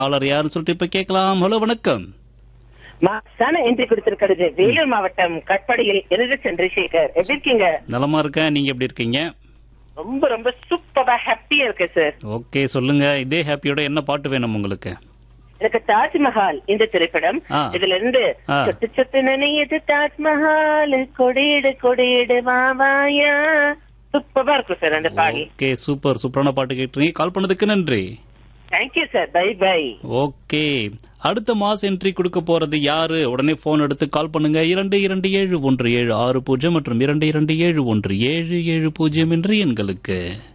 Collar யாருன்னு சொல்லிட்டு இப்ப கேட்கலாம் ஹலோ வணக்கம் மாசான என்ட்ரி கொடுத்திருக்கிறது வேலூர் மாவட்டம் கட்படியில் எழுத சந்திரசேகர் எப்படி இருக்கீங்க நலமா இருக்கேன் நீங்க எப்படி இருக்கீங்க ரொம்ப ரொம்ப சூப்பரா ஹாப்பியா இருக்கு சார் ஓகே சொல்லுங்க இதே ஹாப்பியோட என்ன பாட்டு வேணும் உங்களுக்கு எனக்கு தாஜ்மஹால் இந்த திரைப்படம் ஆ. இதுல இருந்து ஆ. சொட்டு சொட்டு நினையது தாஜ்மஹால் கொடியிடு கொடியிடு வாவாயா சூப்பரா இருக்கும் சார் அந்த பாடி ஓகே சூப்பர் சூப்பரான பாட்டு கேட்டுறீங்க கால் பண்ணதுக்கு நன்றி thank you sir bye bye okay அடுத்த மாஸ் என்ட்ரி கொடுக்க போறது யாரு உடனே போன் எடுத்து கால் பண்ணுங்க இரண்டு இரண்டு ஏழு ஒன்று ஏழு ஆறு பூஜ்ஜியம் மற்றும் இரண்டு இரண்டு ஏழு ஒன்று ஏழு ஏழு பூஜ்ஜியம் என்று எண்களுக்கு